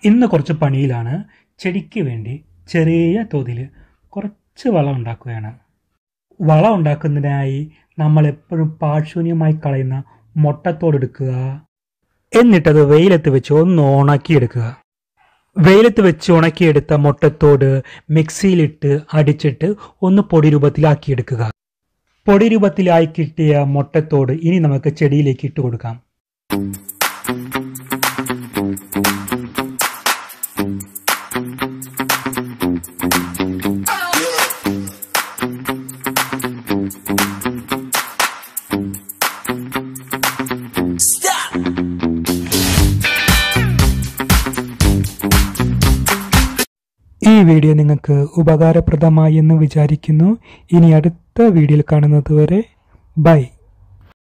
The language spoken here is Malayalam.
ഇന്ന് കുറച്ച് പണിയിലാണ് ചെടിക്ക് വേണ്ടി ചെറിയ തോതിൽ കുറച്ച് വളം ഉണ്ടാക്കുകയാണ് വളം ഉണ്ടാക്കുന്നതിനായി നമ്മൾ എപ്പോഴും പാഴ്ശൂന്യമായി കളയുന്ന മുട്ടത്തോടെടുക്കുക എന്നിട്ടത് വെയിലത്ത് വെച്ച് ഒന്ന് ഉണക്കിയെടുക്കുക വെയിലത്ത് വെച്ച് ഉണക്കിയെടുത്ത മുട്ടത്തോട് മിക്സിയിലിട്ട് അടിച്ചിട്ട് ഒന്ന് പൊടി രൂപത്തിലാക്കിയെടുക്കുക പൊടി രൂപത്തിലായി കിട്ടിയ മുട്ടത്തോട് ഇനി നമുക്ക് ചെടിയിലേക്ക് ഇട്ട് കൊടുക്കാം ഈ വീഡിയോ നിങ്ങൾക്ക് ഉപകാരപ്രദമായി എന്ന് വിചാരിക്കുന്നു ഇനി അടുത്ത വീഡിയോയിൽ കാണുന്നത് വരെ ബൈ